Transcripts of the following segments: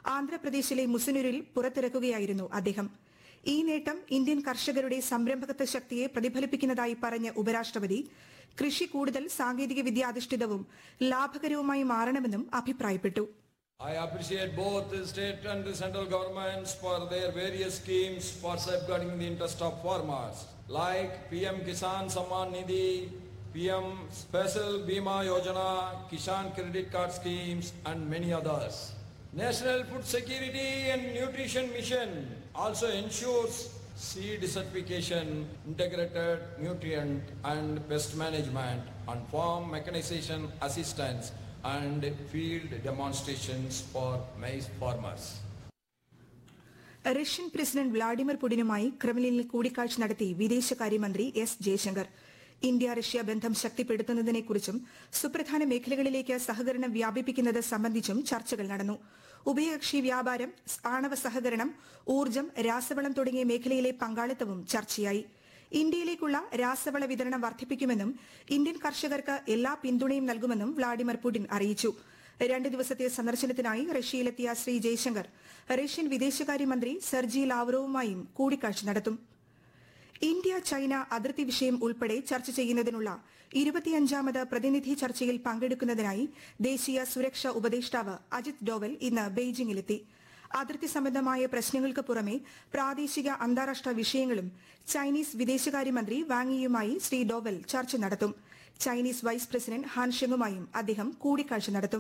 ആന്ധ്രാപ്രദേശിലെ മുസനൂരിൽ പുറത്തിറക്കുകയായിരുന്നു അദ്ദേഹം ഈ നേട്ടം ഇന്ത്യൻ കർഷകരുടെ സംരംഭകത്വ ശക്തിയെ പ്രതിഫലിപ്പിക്കുന്നതായി പറഞ്ഞ ഉപരാഷ്ട്രപതി കൃഷി കൂടുതൽ സാങ്കേതിക വിദ്യാധിഷ്ഠിതവും ലാഭകരവുമായി മാറണമെന്നും അഭിപ്രായപ്പെട്ടു I appreciate both the state and the central governments for their various schemes for safeguarding the interest of farmers, like PM Kisan Samman Nidhi, PM Special Bima Yojana, Kisan Credit Card schemes, and many others. National Food Security and Nutrition Mission also ensures seed certification, integrated nutrient and pest management, and farm mechanization assistance and field demonstrations for maize farmers. Russian president Vladimir പുടിനുമായി ക്രെംലിനിൽ കൂടിക്കാഴ്ച നടത്തി വിദേശകാര്യമന്ത്രി S Jaishankar India Russia ബന്ധം ശക്തിപ്പെടുത്തുന്നതിനെക്കുറിച്ചും സുപ്രധാന മേഖലകളിലേക്ക് സഹകരണം വ്യാപിപ്പിക്കുന്നത് സംബന്ധിച്ചും ചർച്ചകൾ നടന്നു ഉഭയകക്ഷി വ്യാപാരം ആണവ സഹകരണം ഊർജ്ജം രാസവളം തുടങ്ങിയ മേഖലയിലെ പങ്കാളിത്തവും ചർച്ചയായി ഇന്ത്യയിലേക്കുള്ള രാസവള വിതരണം വർദ്ധിപ്പിക്കുമെന്നും ഇന്ത്യൻ കർഷകർക്ക് എല്ലാ പിന്തുണയും നൽകുമെന്നും വ്ളാഡിമിർ പുടിൻ അറിയിച്ചു രണ്ട് ദിവസത്തെ സന്ദർശനത്തിനായി റഷ്യയിലെത്തിയ ശ്രീ ജയശങ്കർ റഷ്യൻ വിദേശകാര്യമന്ത്രി സെർജി ലാവ്റോവുമായും കൂടിക്കാഴ്ച നടത്തും ഇന്ത്യ ചൈന അതിർത്തി വിഷയം ഉൾപ്പെടെ ചർച്ച ചെയ്യുന്നതിനുള്ള ഇരുപത്തിയഞ്ചാമത് പ്രതിനിധി ചർച്ചയിൽ പങ്കെടുക്കുന്നതിനായി ദേശീയ സുരക്ഷാ ഉപദേഷ്ടാവ് അജിത് ഡോവൽ ഇന്ന് ബെയ്ജിംഗിലെത്തി അതിർത്തി സംബന്ധമായ പ്രശ്നങ്ങൾക്ക് പുറമെ പ്രാദേശിക അന്താരാഷ്ട്ര വിഷയങ്ങളും ചൈനീസ് വിദേശകാര്യമന്ത്രി വാങ്ങിയുമായി ശ്രീ ഡോവൽ ചർച്ച നടത്തും ചൈനീസ് വൈസ് പ്രസിഡന്റ് ഹാൻഷെങ്ങുമായും അദ്ദേഹം കൂടിക്കാഴ്ച നടത്തും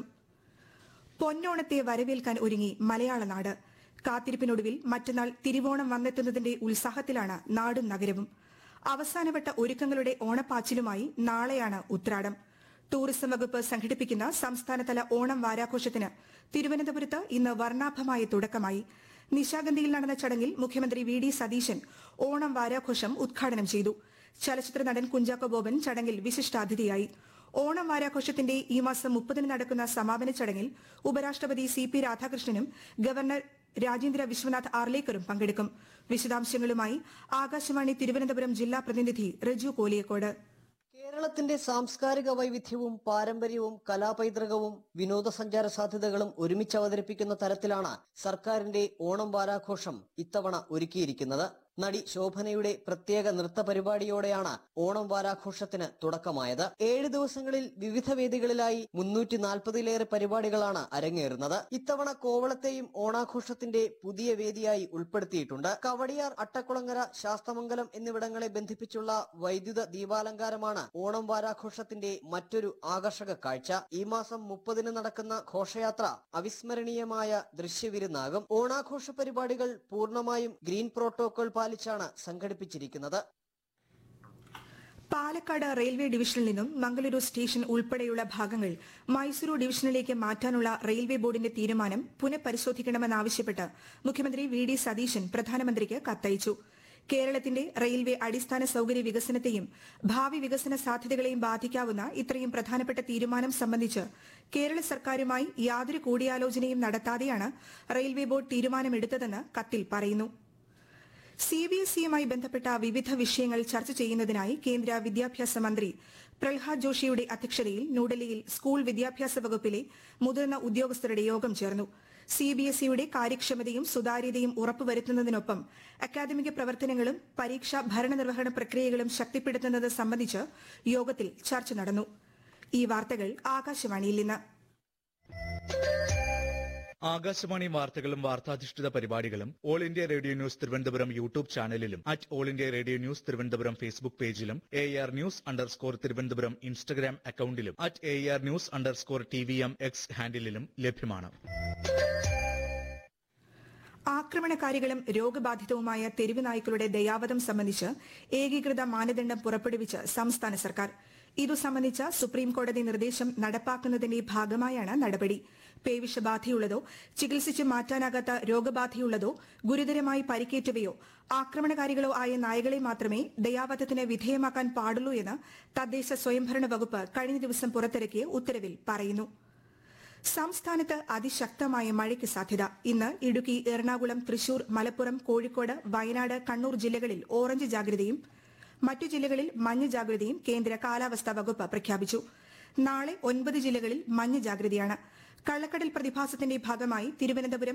പൊന്നോണത്തെ വരവേൽക്കാൻ ഒരുങ്ങി മലയാള നാട് കാത്തിരിപ്പിനൊടുവിൽ മറ്റന്നാൾ തിരുവോണം വന്നെത്തുന്നതിന്റെ ഉത്സാഹത്തിലാണ് നാടും നഗരവും അവസാനവട്ട ഒരുക്കങ്ങളുടെ ഓണപ്പാച്ചിലുമായി നാളെയാണ് ഉത്രാടം ടൂറിസം വകുപ്പ് സംഘടിപ്പിക്കുന്ന സംസ്ഥാനതല ഓണം വാരാഘോഷത്തിന് തിരുവനന്തപുരത്ത് ഇന്ന് വർണ്ണാഭമായ തുടക്കമായി നിശാഗന്ധിയിൽ നടന്ന ചടങ്ങിൽ മുഖ്യമന്ത്രി വി ഡി സതീശൻ ഓണം വാരാഘോഷം ഉദ്ഘാടനം ചെയ്തു ചലച്ചിത്ര നടൻ കുഞ്ചാക്കോ ബോബൻ ചടങ്ങിൽ വിശിഷ്ടാതിഥിയായി ഓണം വാരാഘോഷത്തിന്റെ ഈ മാസം മുപ്പതിന് നടക്കുന്ന സമാപന ചടങ്ങിൽ ഉപരാഷ്ട്രപതി സി പി രാധാകൃഷ്ണനും ഗവർണർ രാജേന്ദ്ര വിശ്വനാഥ് ആർലേക്കറും പങ്കെടുക്കും വിശദാംശങ്ങളുമായി ആകാശവാണി തിരുവനന്തപുരം ജില്ലാ പ്രതിനിധി റജു കോലിയക്കോട് കേരളത്തിന്റെ സാംസ്കാരിക വൈവിധ്യവും പാരമ്പര്യവും കലാപൈതൃകവും വിനോദസഞ്ചാര സാധ്യതകളും ഒരുമിച്ച് അവതരിപ്പിക്കുന്ന തരത്തിലാണ് സർക്കാരിന്റെ ഓണം വാരാഘോഷം ഇത്തവണ ഒരുക്കിയിരിക്കുന്നത് നടി ശോഭനയുടെ പ്രത്യേക നൃത്ത പരിപാടിയോടെയാണ് ഓണം വാരാഘോഷത്തിന് തുടക്കമായത് ഏഴ് ദിവസങ്ങളിൽ വിവിധ വേദികളിലായി മുന്നൂറ്റി നാൽപ്പതിലേറെ പരിപാടികളാണ് അരങ്ങേറുന്നത് ഇത്തവണ കോവളത്തെയും ഓണാഘോഷത്തിന്റെ പുതിയ വേദിയായി ഉൾപ്പെടുത്തിയിട്ടുണ്ട് കവടിയാർ അട്ടക്കുളങ്ങര ശാസ്തമംഗലം എന്നിവിടങ്ങളെ ബന്ധിപ്പിച്ചുള്ള വൈദ്യുത ദീപാലങ്കാരമാണ് ഓണം വാരാഘോഷത്തിന്റെ മറ്റൊരു ആകർഷക കാഴ്ച ഈ മാസം മുപ്പതിന് നടക്കുന്ന ഘോഷയാത്ര അവിസ്മരണീയമായ ദൃശ്യവിരുന്നാകും ഓണാഘോഷ പരിപാടികൾ പൂർണ്ണമായും ഗ്രീൻ പ്രോട്ടോകോൾ പാലിച്ചാണ് സംഘടിപ്പിച്ചിരിക്കുന്നത് പാലക്കാട് റെയിൽവേ ഡിവിഷനിൽ നിന്നും മംഗളൂരു സ്റ്റേഷൻ ഉൾപ്പെടെയുള്ള ഭാഗങ്ങൾ മൈസൂരു ഡിവിഷനിലേക്ക് മാറ്റാനുള്ള റെയിൽവേ ബോർഡിന്റെ തീരുമാനം പുനഃപരിശോധിക്കണമെന്നാവശ്യപ്പെട്ട് മുഖ്യമന്ത്രി വി ഡി സതീശൻ പ്രധാനമന്ത്രിക്ക് കത്തയച്ചു കേരളത്തിന്റെ റെയിൽവേ അടിസ്ഥാന സൌകര്യ വികസനത്തെയും ഭാവി വികസന സാധ്യതകളെയും ബാധിക്കാവുന്ന ഇത്രയും പ്രധാനപ്പെട്ട തീരുമാനം സംബന്ധിച്ച് കേരള സർക്കാരുമായി യാതൊരു കൂടിയാലോചനയും നടത്താതെയാണ് റെയിൽവേ ബോർഡ് തീരുമാനമെടുത്തതെന്ന് കത്തിൽ പറയുന്നു സി ബി എസ് ഇയുമായി ബന്ധപ്പെട്ട വിവിധ വിഷയങ്ങൾ ചർച്ച ചെയ്യുന്നതിനായി കേന്ദ്ര വിദ്യാഭ്യാസ മന്ത്രി പ്രഹ്ലാദ് ജോഷിയുടെ അധ്യക്ഷതയിൽ ന്യൂഡൽഹിയിൽ സ്കൂൾ വിദ്യാഭ്യാസ വകുപ്പിലെ മുതിർന്ന ഉദ്യോഗസ്ഥരുടെ യോഗം ചേർന്നു സി ബി എസ് ഇയുടെ കാര്യക്ഷമതയും സുതാര്യതയും ഉറപ്പുവരുത്തുന്നതിനൊപ്പം അക്കാദമിക പ്രവർത്തനങ്ങളും പരീക്ഷാ ഭരണനിർവഹണ പ്രക്രിയകളും ശക്തിപ്പെടുത്തുന്നത് സംബന്ധിച്ച് യോഗത്തിൽ ചർച്ച നടന്നു ഈ വാർത്തകൾ ആകാശവാണിയിൽ നിന്ന് ആകാശവാണി വാർത്തകളും വാർത്താധിഷ്ഠിത പരിപാടികളും All India Radio news Thiruvananthapuram YouTube ചാനലിലും at All India Radio news Thiruvananthapuram Facebook പേജിലും A R news underscore Thiruvananthapuram Instagram അക്കൌണ്ടിലും at A R news underscore T V M X ഹാൻഡിലും ലഭ്യമാണ് ആക്രമണകാരികളും രോഗബാധിതവുമായ തെരുവ് നായ്ക്കളുടെ ദയാവധം സംബന്ധിച്ച് ഏകീകൃത മാനദണ്ഡം പുറപ്പെടുവിച്ച് സംസ്ഥാന സർക്കാർ ഇതു സംബന്ധിച്ച സുപ്രീം കോടതി നിർദ്ദേശം നടപ്പാക്കുന്നതിന്റെ ഭാഗമായാണ് നടപടി പേവിഷബാധയുള്ളതോ ചികിത്സിച്ച് മാറ്റാനാകാത്ത രോഗബാധയുള്ളതോ ഗുരുതരമായി പരിക്കേറ്റവയോ ആക്രമണകാരികളോ ആയ നായകളെ മാത്രമേ ദയാവധത്തിന് വിധേയമാക്കാൻ പാടുള്ളൂ എന്ന് തദ്ദേശ സ്വയംഭരണ വകുപ്പ് കഴിഞ്ഞ ദിവസം പുറത്തിറക്കിയ ഉത്തരവിൽ പറയുന്നു സംസ്ഥാനത്ത് അതിശക്തമായ മഴയ്ക്ക് സാധ്യത ഇന്ന് ഇടുക്കി എറണാകുളം തൃശൂർ മലപ്പുറം കോഴിക്കോട് വയനാട് കണ്ണൂർ ജില്ലകളിൽ ഓറഞ്ച് ജാഗ്രതയും മറ്റു ജില്ലകളിൽ മഞ്ഞ ജാഗ്രതയും കേന്ദ്ര കാലാവസ്ഥാ വകുപ്പ് പ്രഖ്യാപിച്ചു നാളെ ഒൻപത് ജില്ലകളിൽ മഞ്ഞ ജാഗ്രതയാണ് കള്ളക്കടൽ പ്രതിഭാസത്തിന്റെ ഭാഗമായി തിരുവനന്തപുരം